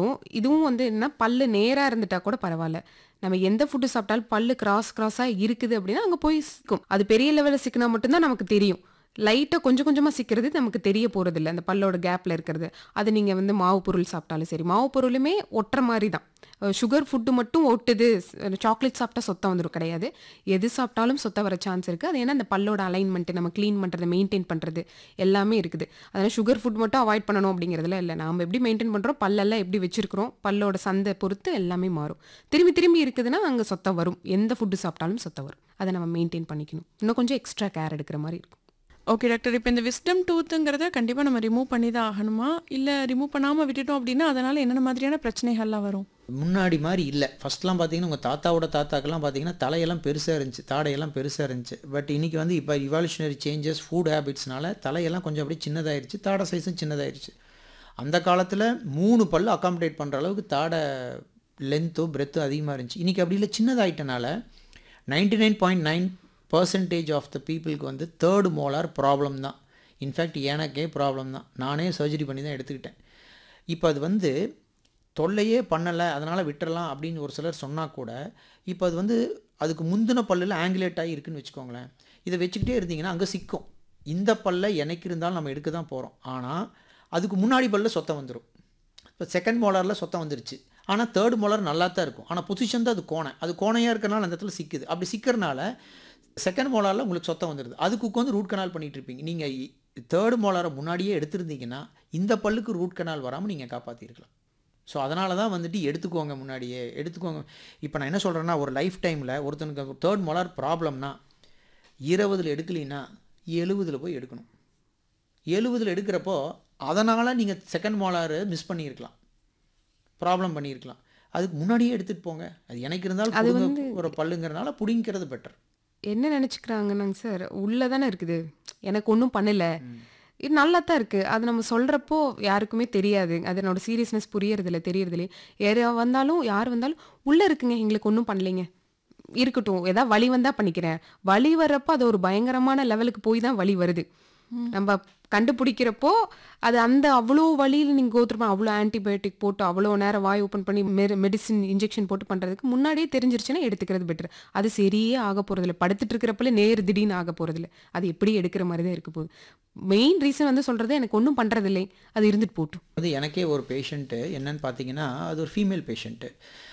இருந்தாலும் இதுவும் வந்து என்ன பல்லு நேரா இருந்துட்டா கூட பரவாயில்ல நம்ம எந்த ஃபுட்டு சாப்பிட்டாலும் பல்லு கிராஸ் கிராஸா இருக்குது அப்படின்னா அங்க போய் சிக்கும் அது பெரிய லெவலில் சிக்கினா மட்டும்தான் நமக்கு தெரியும் லைட்டாக கொஞ்சம் கொஞ்சமாக சிக்கிறது நமக்கு தெரிய போகிறது இல்லை அந்த பல்லோட கேப்பில் இருக்கிறது அது நீங்கள் வந்து மாவு பொருள் சாப்பிட்டாலும் சரி மாவு பொருளுமே ஒட்டுற மாதிரி தான் சுகர் ஃபுட்டு மட்டும் ஒட்டுது சாக்லேட் சாப்பிட்டா சொத்தம் வந்துடும் கிடையாது எது சாப்பிட்டாலும் சொத்த வர சான்ஸ் இருக்குது அது ஏன்னா அந்த பல்லோட அலைன்மெண்ட் நம்ம க்ளீன் பண்ணுறது மெயின்டைன் பண்ணுறது எல்லாமே இருக்குது அதனால் சுகர் ஃபுட் மட்டும் அவாய்ட் பண்ணணும் அப்படிங்கிறதுல இல்லை நாம் எப்படி மெயின்டைன் பண்ணுறோம் பல்லெல்லாம் எப்படி வச்சிருக்கிறோம் பல்லோட சந்தை பொறுத்து எல்லாமே மாறும் திரும்பி திரும்பி இருக்குதுன்னா அங்கே சொத்தம் வரும் எந்த ஃபுட்டு சாப்பிட்டாலும் சொத்தம் வரும் அதை நம்ம மெயின்டைன் பண்ணிக்கணும் இன்னும் கொஞ்சம் எக்ஸ்ட்ரா கேர் எடுக்கிற மாதிரி இருக்கும் ஓகே டாக்டர் இப்போ இந்த விஸ்டம் டூத்துங்கிறத கண்டிப்பாக நம்ம ரிமூவ் பண்ணி தான் ஆகணுமா இல்லை ரிமூவ் பண்ணாமல் விட்டுட்டோம் அப்படின்னா அதனால் என்னென்ன மாதிரியான பிரச்சனைகள்லாம் வரும் முன்னாடி மாதிரி இல்லை ஃபஸ்ட்லாம் பார்த்தீங்கன்னா உங்கள் தாத்தாவோட தாத்தாக்கெல்லாம் பார்த்தீங்கன்னா தலையெல்லாம் பெருசாக இருந்துச்சு தாடையெல்லாம் பெருசாக இருந்துச்சு பட் இன்றைக்கி வந்து இப்போ இவால்யூஷனரி சேஞ்சஸ் ஃபுட் ஹேபிட்ஸ்னால தலையெல்லாம் கொஞ்சம் அப்படியே சின்னதாயிருச்சு தாடை சைஸும் சின்னதாயிருச்சு அந்த காலத்தில் மூணு பல்லு அக்காமடேட் பண்ணுற அளவுக்கு தாடை லென்த்தோ பிரெத்தோ அதிகமாக இருந்துச்சு இன்றைக்கி அப்படி இல்லை சின்னதாயிட்டனால ninety nine point nine percentage of the பீப்புளுக்கு வந்து தேர்டு மோலார் ப்ராப்ளம் தான் இன்ஃபேக்ட் எனக்கே ப்ராப்ளம் தான் நானே சர்ஜரி பண்ணி தான் எடுத்துக்கிட்டேன் இப்போ அது வந்து தொல்லையே பண்ணலை அதனால் விட்டுறலாம் அப்படின்னு ஒரு சிலர் சொன்னால் கூட இப்போ அது வந்து அதுக்கு முந்தின பல்லில் ஆங்குலேட் ஆகி இருக்குன்னு வச்சுக்கோங்களேன் இதை வச்சுக்கிட்டே இருந்தீங்கன்னா அங்கே சிக்கும் இந்த பல்ல என்னைக்கு இருந்தாலும் நம்ம எடுக்க தான் போகிறோம் ஆனால் அதுக்கு முன்னாடி பல்ல சொத்தம் வந்துடும் இப்போ செகண்ட் மோலாரில் சொத்தம் வந்துருச்சு ஆனால் தேர்ட் மோலார் நல்லா தான் இருக்கும் ஆனால் பொசிஷன் தான் அது கோணை அது கோணையாக இருக்கறனால அந்த இடத்துல சிக்குது அப்படி சிக்கிறனால செகண்ட் மோலாரில் உங்களுக்கு சொத்தம் வந்துடுது அதுக்கு வந்து ரூட் கனால் பண்ணிகிட்டு இருப்பீங்க நீங்கள் தேர்ட் மோலாரை முன்னாடியே எடுத்திருந்தீங்கன்னா இந்த பல்லுக்கு ரூட் கனால் வராமல் நீங்கள் காப்பாற்றிருக்கலாம் ஸோ அதனால தான் வந்துட்டு எடுத்துக்கோங்க முன்னாடியே எடுத்துக்கோங்க இப்போ நான் என்ன சொல்கிறேன்னா ஒரு லைஃப் டைமில் ஒருத்தனுக்கு தேர்ட் மோலார் ப்ராப்ளம்னா இருபதில் எடுக்கலைன்னா எழுபதில் போய் எடுக்கணும் எழுபதில் எடுக்கிறப்போ அதனால் நீங்கள் செகண்ட் மோலார் மிஸ் பண்ணியிருக்கலாம் ப்ராப்ளம் பண்ணியிருக்கலாம் அதுக்கு முன்னாடியே எடுத்துகிட்டு போங்க அது எனக்கு இருந்தாலும் அது புடுங்க வந்து- ஒரு பல்லுங்கிறனால பிடிங்கிறது பெட்டர் என்ன நினச்சிக்கிறாங்கன்னாங்க சார் உள்ளே தானே இருக்குது எனக்கு ஒன்றும் பண்ணல இது நல்லா தான் இருக்குது அது நம்ம சொல்கிறப்போ யாருக்குமே தெரியாது அதனோட சீரியஸ்னஸ் புரியறதில்ல தெரியறதில்ல யார் வந்தாலும் யார் வந்தாலும் உள்ளே இருக்குங்க எங்களுக்கு ஒன்றும் பண்ணலைங்க இருக்கட்டும் ஏதாவது வலி வந்தால் பண்ணிக்கிறேன் வலி வர்றப்போ அது ஒரு பயங்கரமான லெவலுக்கு போய் தான் வலி வருது நம்ம கண்டுபிடிக்கிறப்போ அது அந்த அவ்வளோ வழியில் நீங்கள் கோத்துருப்போம் அவ்வளோ ஆன்டிபயோட்டிக் போட்டு அவ்வளோ நேரம் வாய் ஓப்பன் பண்ணி மெடிசின் இன்ஜெக்ஷன் போட்டு பண்ணுறதுக்கு முன்னாடியே தெரிஞ்சிருச்சுன்னா எடுத்துக்கிறது பெட்டர் அது சரியே ஆக போகிறதில்ல படுத்துட்டு இருக்கிறப்பல நேர் திடீர்னு ஆக போகிறதில்ல அது எப்படி எடுக்கிற மாதிரி தான் இருக்க போகுது மெயின் ரீசன் வந்து சொல்கிறது எனக்கு ஒன்றும் பண்ணுறதில்லை அது இருந்துட்டு போட்டும் வந்து எனக்கே ஒரு பேஷண்ட்டு என்னன்னு பார்த்தீங்கன்னா அது ஒரு female patient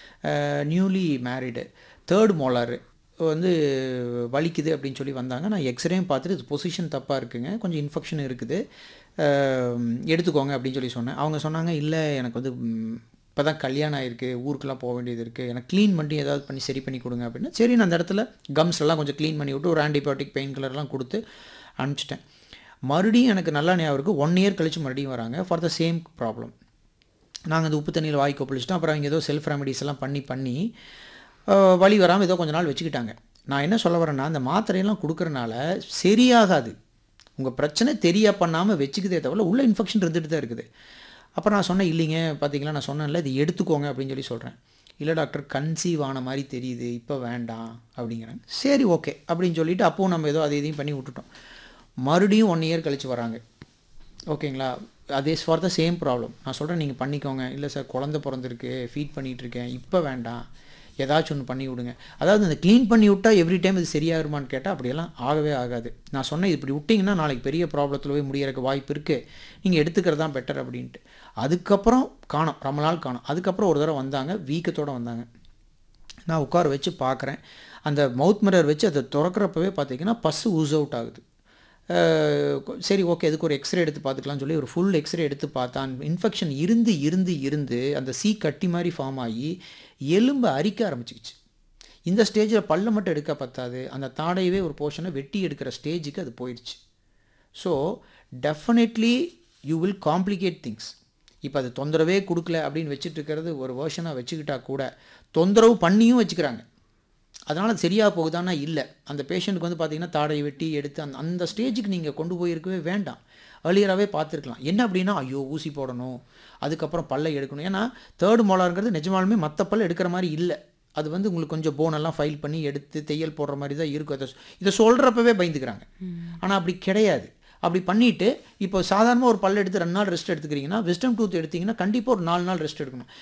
newly married third molar வந்து வலிக்குது அப்படின்னு சொல்லி வந்தாங்க நான் எக்ஸ்ரேயும் பார்த்துட்டு இது பொசிஷன் தப்பாக இருக்குங்க கொஞ்சம் இன்ஃபெக்ஷன் இருக்குது அஹ், எடுத்துக்கோங்க அப்படின்னு சொல்லி சொன்னேன் அவங்க சொன்னாங்க இல்லை எனக்கு வந்து இப்போ தான் கல்யாணம் ஆயிருக்கு ஊருக்கெல்லாம் போக வேண்டியது இருக்குது எனக்கு க்ளீன் பண்ணி ஏதாவது பண்ணி சரி பண்ணி கொடுங்க அப்படின்னா சரி நான் அந்த இடத்துல gums எல்லாம் கொஞ்சம் க்ளீன் பண்ணி விட்டு ஒரு ஆன்டிபயோட்டிக் பெயின் கில்லர்லாம் கொடுத்து அனுப்பிச்சிட்டேன் மறுபடியும் எனக்கு நல்லா ஞாபகம் இருக்குது ஒன் இயர் கழிச்சு மறுபடியும் வராங்க ஃபார் த சேம் ப்ராப்ளம் நாங்கள் அந்த உப்பு தண்ணியில் வாய் கொப்பளிச்சிட்டோம் அப்புறம் அவங்க ஏதோ செல்ஃப் ரெமடிஸ் எல்லாம் பண்ணி பண்ணி அஹ், வலி வராமல் ஏதோ கொஞ்ச நாள் வச்சுக்கிட்டாங்க நான் என்ன சொல்ல வரேன்னா அந்த மாத்திரையெல்லாம் கொடுக்கறனால சரியாகாது உங்கள் பிரச்சனை தெரிய பண்ணாமல் வச்சுக்கிதே தவிர உள்ள இன்ஃபெக்ஷன் இருந்துட்டு தான் இருக்குது அப்புறம் நான் சொன்னேன் இல்லைங்க பார்த்தீங்களா நான் சொன்னேன்ல இது எடுத்துக்கோங்க அப்படின்னு சொல்லி சொல்கிறேன் இல்லை டாக்டர் கன்சீவ் ஆன மாதிரி தெரியுது இப்போ வேண்டாம் அப்படிங்கிறாங்க சரி ஓகே அப்படின்னு சொல்லிட்டு அப்போவும் நம்ம ஏதோ அதை இதையும் பண்ணி விட்டுட்டோம் மறுபடியும் ஒன் இயர் கழிச்சு வராங்க ஓகேங்களா அதே ஃபார் த சேம் ப்ராப்ளம் நான் சொல்கிறேன் நீங்கள் பண்ணிக்கோங்க இல்லை சார் குழந்த பிறந்திருக்கு ஃபீட் பண்ணிகிட்டு இருக்கேன் இப்போ வேண்டாம் ஏதாச்சும் ஒன்று பண்ணி விடுங்க அதாவது அந்த க்ளீன் பண்ணி விட்டால் எவ்ரி டைம் இது சரியாகுமான்னு கேட்டால் அப்படியெல்லாம் ஆகவே ஆகாது நான் சொன்னேன் இது இப்படி விட்டிங்கன்னா நாளைக்கு பெரிய ப்ராப்ளத்தில் போய் முடியறதுக்கு வாய்ப்பு இருக்குது நீங்கள் எடுத்துக்கிறது தான் பெட்டர் அப்படின்ட்டு அதுக்கப்புறம் காணோம் ரொம்ப நாள் காணோம் அதுக்கப்புறம் ஒரு தடவை வந்தாங்க வீக்கத்தோடு வந்தாங்க நான் உட்கார வச்சு பார்க்குறேன் அந்த மவுத் மிரர் வச்சு அதை திறக்கிறப்பவே பார்த்தீங்கன்னா பஸ்ஸு ஊஸ் அவுட் ஆகுது அஹ் கொ- சரி ஓகே இதுக்கு ஒரு எக்ஸ்ரே எடுத்து பார்த்துக்கலாம்னு சொல்லி ஒரு ஃபுல் எக்ஸ்ரே எடுத்து பார்த்தான் இன்ஃபெக்ஷன் இருந்து இருந்து இருந்து அந்த சீ கட்டி மாதிரி ஃபார்ம் ஆகி எலும்பு அரிக்க ஆரம்பிச்சிக்கிச்சு இந்த ஸ்டேஜில் பல்ல மட்டும் எடுக்க பத்தாது அந்த தாடையவே ஒரு போர்ஷனை வெட்டி எடுக்கிற ஸ்டேஜுக்கு அது போயிடுச்சு so definitely you will complicate things இப்போ அது தொந்தரவே கொடுக்கல அப்படின்னு வச்சுட்டு இருக்கிறது ஒரு வேர்ஷனாக வச்சுக்கிட்டா கூட தொந்தரவு பண்ணியும் வச்சுக்கிறாங்க அதனால் அது சரியாக போகுதானா இல்லை அந்த பேஷண்ட்டுக்கு வந்து பார்த்தீங்கன்னா தாடையை வெட்டி எடுத்து அந்த அந்த ஸ்டேஜுக்கு நீங்கள் கொண்டு போயிருக்கவே வேண்டாம் ஏர்லியராகவே பார்த்துருக்கலாம் என்ன அப்படின்னா ஐயோ ஊசி போடணும் அதுக்கப்புறம் பல்லை எடுக்கணும் ஏன்னா தேர்ட் மோலாருங்கிறது நிஜமாலுமே மற்ற பல்ல எடுக்கிற மாதிரி இல்லை அது வந்து உங்களுக்கு கொஞ்சம் போனெல்லாம் ஃபைல் பண்ணி எடுத்து தையல் போடுற மாதிரி தான் இருக்கும் அதை இதை சொல்கிறப்பவே பயந்துக்கிறாங்க ஆனால் அப்படி கிடையாது அப்படி பண்ணிட்டு இப்போ சாதாரணமாக ஒரு பல்ல எடுத்து ரெண்டு நாள் ரெஸ்ட் எடுத்துக்கிறீங்கன்னா விஸ்டம் டூத் எடுத்தீங்கன்னா கண்டிப்பாக ஒரு நாலு நாள் ரெஸ்ட் எடுக்கணும்